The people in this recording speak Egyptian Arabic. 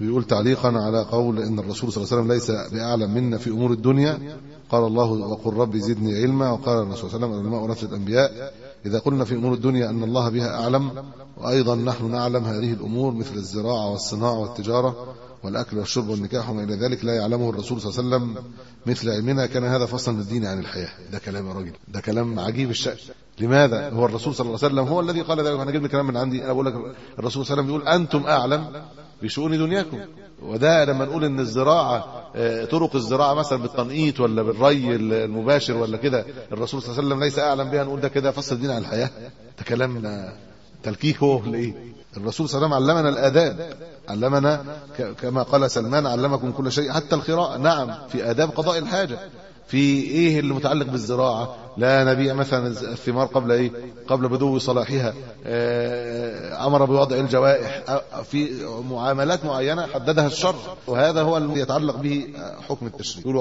بيقول تعليقا على قول ان الرسول صلى الله عليه وسلم ليس باعلم منا في امور الدنيا قال الله وقل ربي زدني علما وقال الرسول صلى الله عليه وسلم العلماء ورثه الانبياء اذا قلنا في امور الدنيا ان الله بها اعلم وايضا نحن نعلم هذه الامور مثل الزراعه والصناعه والتجاره والاكل والشرب والنكاح وما الى ذلك لا يعلمه الرسول صلى الله عليه وسلم مثل علمنا كان هذا فصلا للدين عن الحياه ده كلام يا راجل ده كلام عجيب الشأن لماذا هو الرسول صلى الله عليه وسلم هو الذي قال ذلك انا جبت كلام من عندي انا بقول لك الرسول صلى الله عليه وسلم بيقول انتم اعلم بشؤون دنياكم وده لما نقول ان الزراعه آه، طرق الزراعه مثلا بالتنقيط ولا بالري المباشر ولا كده الرسول صلى الله عليه وسلم ليس اعلم بها نقول ده كده فصل الدين عن الحياه ده كلام آه، تلكيك هو لايه الرسول صلى الله عليه وسلم علمنا الاداب علمنا ك- كما قال سلمان علمكم كل شيء حتى القراءه نعم في اداب قضاء الحاجه في ايه اللي متعلق بالزراعه لا نبيع مثلا الثمار قبل ايه قبل بدو صلاحها آه، امر بوضع الجوائح آه، في معاملات معينه حددها الشرع وهذا هو الذي يتعلق به آه، حكم التشريع يقول